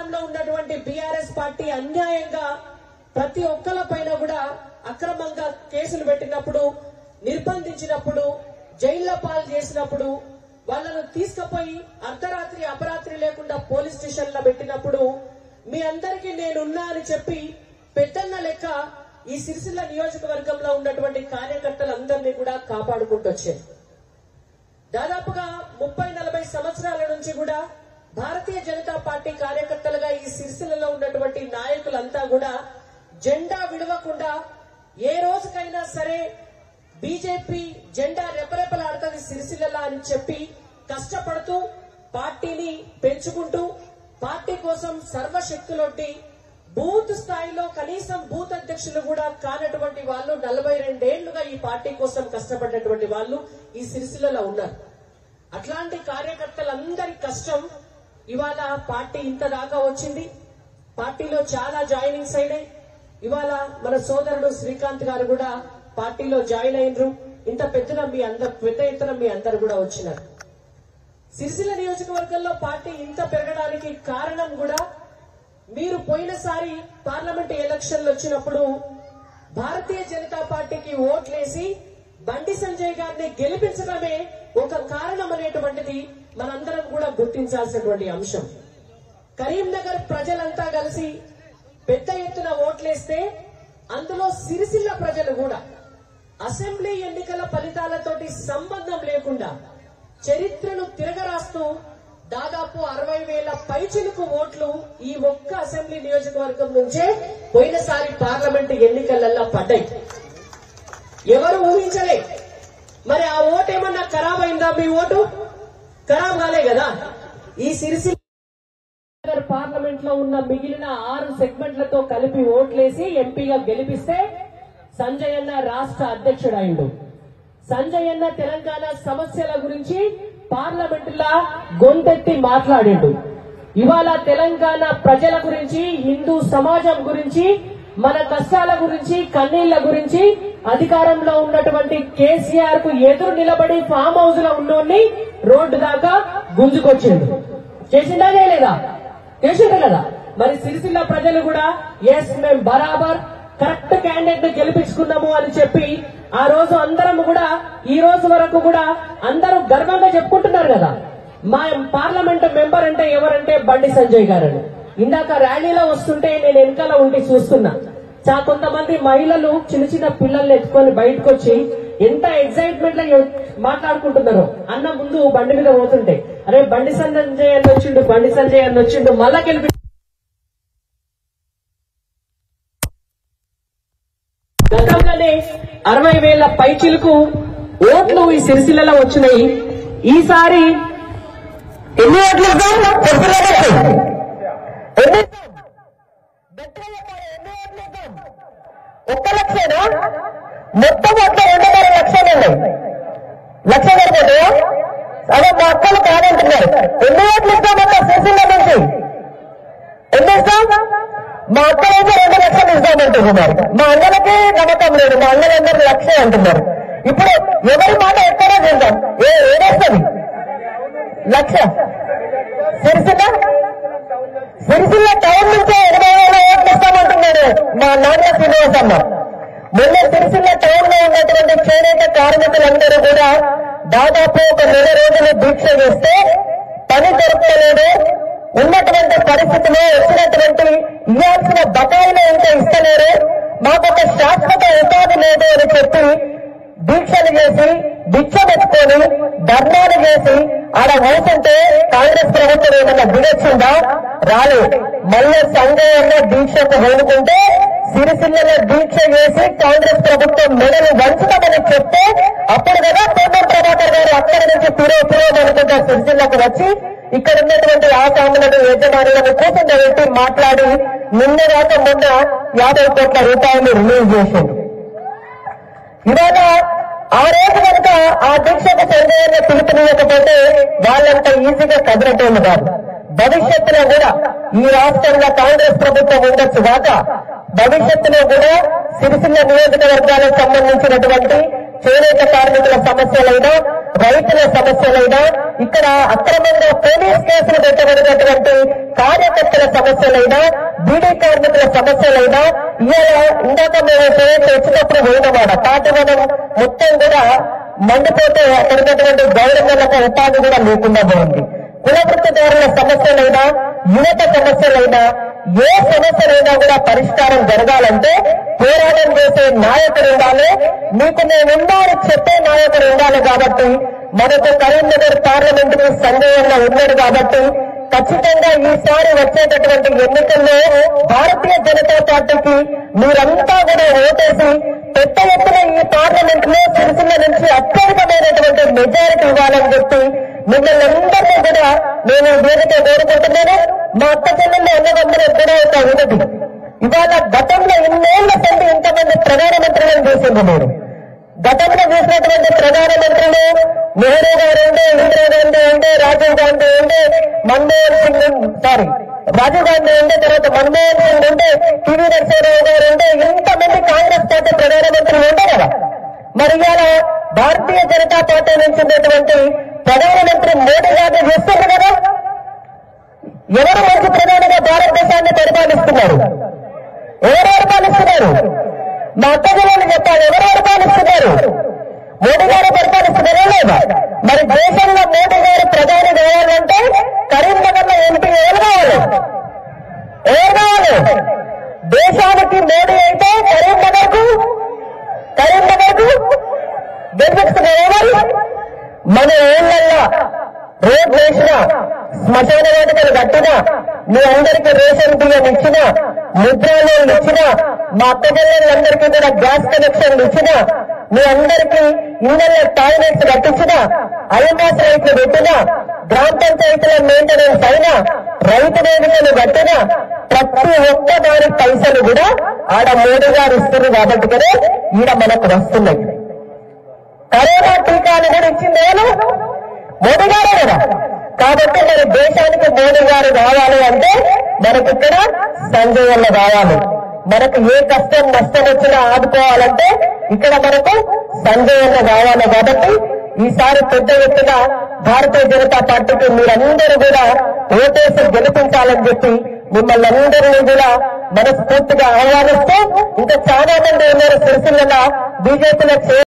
అధికారంలో ఉన్నటువంటి BRS party అన్యాయంగా ప్రతి ఒక్కల పైన కూడా అక్రమంగా కేసులు పెట్టినప్పుడు నిర్బంధించినప్పుడు జైల్లో పాలు చేసినప్పుడు వాళ్ళను తీసుకుపోయి అర్ధరాత్రి అపరాత్రి లేకుండా పోలీస్ స్టేషన్ లో పెట్టినప్పుడు మీ అందరికీ నేనున్నా అని చెప్పి పెద్దన్న లెక్క ఈ సిరిసిల్ల నియోజకవర్గంలో ఉన్నటువంటి కార్యకర్తలందరినీ కూడా కాపాడుకుంటూ వచ్చారు దాదాపుగా ముప్పై నలభై సంవత్సరాల నుంచి కూడా భారతీయ జనతా పార్టీ కార్యకర్తలుగా ఈ సిరిసిల్లలో ఉన్నటువంటి నాయకులంతా కూడా జెండా విడవకుండా ఏ రోజుకైనా సరే బీజేపీ జెండా రెపరెపలాడుతుంది సిరిసిల్ల అని చెప్పి కష్టపడుతూ పార్టీని పెంచుకుంటూ పార్టీ కోసం సర్వశక్తులొడ్డి బూత్ స్థాయిలో కనీసం బూత్ అధ్యక్షులు కూడా కానటువంటి వాళ్ళు నలభై రెండేళ్లుగా ఈ పార్టీ కోసం కష్టపడినటువంటి వాళ్ళు ఈ సిరిసిల్లలో ఉన్నారు అట్లాంటి కార్యకర్తలందరి కష్టం ఇవాళ పార్టీ ఇంత దాకా వచ్చింది పార్టీలో చాలా జాయినింగ్స్ అయినాయి ఇవాళ మన సోదరుడు శ్రీకాంత్ గారు కూడా పార్టీలో జాయిన్ అయినరు ఇంత పెద్దగా మీ అందరు పెద్ద ఎత్తున మీ అందరు కూడా వచ్చినారు సిరిసిల్ల నియోజకవర్గంలో పార్టీ ఇంత పెరగడానికి కారణం కూడా మీరు పోయినసారి పార్లమెంట్ ఎలక్షన్లు వచ్చినప్పుడు భారతీయ జనతా పార్టీకి ఓట్లేసి బండి సంజయ్ గారిని గెలిపించడమే ఒక కారణం అనేటువంటిది మనందరం కూడా గుర్తించాల్సినటువంటి అంశం కరీంనగర్ ప్రజలంతా కలిసి పెద్ద ఎత్తున ఓట్లేస్తే అందులో సిరిసిల్ల ప్రజలు కూడా అసెంబ్లీ ఎన్నికల ఫలితాలతోటి సంబంధం లేకుండా చరిత్రను తిరగరాస్తూ దాదాపు అరవై వేల పైచిలుకు ఓట్లు ఈ ఒక్క అసెంబ్లీ నియోజకవర్గం నుంచే పోయినసారి పార్లమెంట్ ఎన్నికలల్లో పడ్డాయి ఎవరు ఊహించలే మరి ఆ ఓటు ఏమన్నా ఖరాబ్ అయిందా మీ ఓటు ఖరాబ్ కాలే కదా ఈ సిరిసిల్ల నగర్ పార్లమెంట్ లో ఉన్న మిగిలిన ఆరు సెగ్మెంట్లతో కలిపి ఓట్లేసి ఎంపీగా గెలిపిస్తే సంజయ్ అన్న రాష్ట్ర అధ్యక్షుడైండు సంజయ్ అన్న తెలంగాణ సమస్యల గురించి పార్లమెంట్ లా గొంతెత్తి మాట్లాడిండు ఇవాళ తెలంగాణ ప్రజల గురించి హిందూ సమాజం గురించి మన కష్టాల గురించి కన్నీళ్ల గురించి అధికారంలో ఉన్నటువంటి కేసీఆర్ కు ఎదురు నిలబడి ఫామ్ హౌస్ లో ఉన్నోడిని రోడ్డు దాకా గుంజుకొచ్చిండు చేసిందా చేయలేదా చేసిండు కదా మరి సిరిసిల్ల ప్రజలు కూడా ఎస్ మేము బరాబర్ కరెక్ట్ క్యాండిడేట్ ని గెలిపించుకున్నాము అని చెప్పి ఆ రోజు అందరం కూడా ఈ రోజు వరకు కూడా అందరూ గర్వంగా చెప్పుకుంటున్నారు కదా మా పార్లమెంట్ మెంబర్ అంటే ఎవరంటే బండి సంజయ్ గారు ఇందాక ర్యాలీలో వస్తుంటే నేను వెనకాల ఉండి చూస్తున్నా చా కొంతమంది మహిళలు చిన్న చిన్న పిల్లల్ని ఎత్తుకొని బయటకు వచ్చి ఎంత ఎగ్జైట్మెంట్ లో మాట్లాడుకుంటున్నారో అన్న ముందు బండి మీద పోతుంటే అరే బండి సంజయ్ అని వచ్చిండు బండి సంజయ్ అని వచ్చిండు మళ్ళా గెలిపి గతంలోనే అరవై వేల పైచిలకు ఓట్లు ఈ సిరిసిల్లలో వచ్చినాయి ఈసారి ఎన్ని ఓట్లు ఇద్దాం? చెప్పలేదా? ఎన్ని ఇద్దాం? గట్టిగా చెప్పాలి, ఎన్ని ఓట్లు ఇద్దాం? ఒక్క లక్షేనా మొత్తం ఓట్లు రెండున్నర లక్షలు ఉన్నాయి లక్ష సరిపోతాయా అదే మా అక్కలు కాదంటున్నారు ఎన్ని ఓట్లు ఇస్తామన్నా సిరిసిల్ల నుంచి ఎన్ని ఇస్తాం మా అక్కలైతే రెండు లక్షలు ఇస్తామంటున్నారు మా అన్నలకి నమ్మకం లేదు మా అన్నలందరూ లక్ష అంటున్నారు ఇప్పుడు ఎవరి మాట ఎక్కడా చేద్దాం ఏ ఏడేస్తుంది లక్ష సిరిసిల్ల సిరిసిల్ల టౌన్ నుంచే ఇరవై వేల ఓట్లు ఇస్తామంటున్నాడు మా నాన్న శ్రీనివాస్ అన్న మొన్న సిరిసిల్ల టౌన్ లో ఉన్నటువంటి చేనేత కార్మికులందరూ కూడా దాదాపు ఒక నెల రోజులు దీక్ష చేస్తే పని జరుపుకోలేదు ఉన్నటువంటి పరిస్థితిలో వచ్చినటువంటి ఇవ్వాల్సిన బకాయిలు ఇంకా ఇస్తలేరు మాకు ఒక శాశ్వత ఉపాధి లేదు అని చెప్పి దీక్షలు చేసి భిక్ష పెట్టుకొని ధర్నాలు చేసి ఆడ కూర్చుంటే కాంగ్రెస్ ప్రభుత్వం ఏమన్నా దిగొచ్చిందా రాలేదు మళ్ళీ సంఘం దీక్షకు వేడుకుంటే సిరిసిల్లలో దీక్ష చేసి కాంగ్రెస్ ప్రభుత్వం మెడలు వంచుతామని చెప్తే అప్పుడు కదా పూర్వం ప్రభాకర్ గారు అక్కడి నుంచి తిరో తిరో అనుకుంటా సిరిసిల్లకు వచ్చి ఇక్కడ ఉన్నటువంటి ఆసాములను యజమానులను కూర్చుండబెట్టి మాట్లాడి నిన్న కాక మొన్న యాభై కోట్ల రూపాయలు రిలీజ్ చేసింది ఇవాళ ఆ రోజు కనుక ఆ దీక్షకు సరిగ్గా పిలుపునియకపోతే వాళ్ళంత ఈజీగా కదిలటోళ్ళు కాదు భవిష్యత్తులో కూడా ఈ రాష్ట్రంలో కాంగ్రెస్ ప్రభుత్వం ఉండొచ్చు కాక భవిష్యత్తులో కూడా సిరిసిల్ల నియోజకవర్గాలకు సంబంధించినటువంటి చేనేత కార్మికుల సమస్యలైనా రైతుల సమస్యలైనా ఇక్కడ అక్రమంగా పోలీస్ కేసులు పెట్టబడినటువంటి కార్యకర్తల సమస్యలైనా బీడీ కార్మికుల సమస్యలైనా ఇవాళ ఇందాక మేము పోయేసి వచ్చినప్పుడు పోయినమాట కాటవనం మొత్తం కూడా మండిపోతే అక్కడ ఉన్నటువంటి గౌరవలకు ఉపాధి కూడా లేకుండా పోయింది కుల వృత్తిదారుల సమస్యలైనా యువత సమస్యలైనా ఏ సమస్యలైనా కూడా పరిష్కారం జరగాలంటే పోరాటం చేసే నాయకుడు ఉండాలి మీకు నేను ఉండాలి చెప్పే నాయకుడు ఉండాలి కాబట్టి మనకు కరీంనగర్ పార్లమెంట్ కు సందేహంగా ఉన్నాడు కాబట్టి ఖచ్చితంగా ఈసారి వచ్చేటటువంటి ఎన్నికల్లో భారతీయ జనతా పార్టీకి మీరంతా కూడా ఓటేసి పెద్ద ఎత్తున ఈ పార్లమెంట్ లో సిరిసిల్ల నుంచి అత్యధికమైనటువంటి మెజారిటీ ఇవ్వాలని చెప్పి మిమ్మల్ని అందరినీ కూడా నేను వేదిక కోరుకుంటున్నాను మా అక్క చెల్లెళ్ళు అన్నదమ్ములు కూడా ఒక వినతి ఇవాళ గతంలో ఇన్నేళ్ల సంది ఇంతమంది ప్రధానమంత్రులను చూసింది మీరు గతంలో చూసినటువంటి ప్రధానమంత్రులు నెహ్రూ గారు ఉండే ఇందిరాగాంధీ ఉండే రాజీవ్ గాంధీ ఉండే మన్మోహన్ సింగ్ సారీ రాజీవ్ గాంధీ ఉండే తర్వాత మన్మోహన్ సింగ్ ఉండే పివి నరసింహరావు గారు ఉండే ఇంతమంది కాంగ్రెస్ పార్టీ ప్రధానమంత్రులు ఉండే కదా మరి ఇవాళ భారతీయ జనతా పార్టీ నుంచి ఉన్నటువంటి ప్రధానమంత్రి మోడీ గారిని చూస్తున్నారు కదా ఎవరు మంచి ప్రధానిగా భారతదేశాన్ని పరిపాలిస్తున్నారు ఎవరు పరిపాలిస్తున్నారు మా అక్క జిల్లాని చెప్పాలి ఎవరు పరిపాలిస్తున్నారు మోడీ గారు పరిపాలిస్తున్నారా లేదా మరి దేశంలో మోడీ గారు ప్రధాని కావాలంటే కరీంనగర్ లో ఎంపీ ఎవరు కావాలి ఎవరు కావాలి దేశానికి మోడీ అయితే కరీంనగర్ కు కరీంనగర్ కు గెలిపిస్తున్నారు ఎవరు మన ఊళ్ళల్లో రోడ్ వేసిన శ్మశాన వేదికలు కట్టిన మీ అందరికీ రేషన్ బియ్యం ఇచ్చిన ముద్రలు ఇచ్చిన మా అక్క అందరికీ కూడా గ్యాస్ కనెక్షన్లు ఇచ్చిన మీ అందరికీ ఇళ్ళల్లో టాయిలెట్స్ కట్టించిన అలమాస్ రైతులు పెట్టిన గ్రామ పంచాయతీల మెయింటెనెన్స్ అయినా రైతు వేదికలు కట్టిన ప్రతి ఒక్క దాని పైసలు కూడా ఆడ మోడీ గారు ఇస్తున్నారు కాబట్టి కదా ఈడ మనకు వస్తున్నాయి కరోనా టీకాలు కూడా ఇచ్చింది ఎవరు మోడీ గారే కదా కాబట్టి మరి దేశానికి మోడీ గారు రావాలి అంటే మనకి ఇక్కడ సంజయ్ అన్న రావాలి మనకు ఏ కష్టం నష్టం వచ్చినా ఆదుకోవాలంటే ఇక్కడ మనకు సంజయ్ అన్న రావాలి కాబట్టి ఈసారి పెద్ద ఎత్తున భారతీయ జనతా పార్టీకి మీరందరూ కూడా ఓటేసి గెలిపించాలని చెప్పి మిమ్మల్ని అందరినీ కూడా మనస్ఫూర్తిగా ఆహ్వానిస్తూ ఇంకా చాలా మంది ఉన్నారు సిరిసిల్ల బీజేపీలో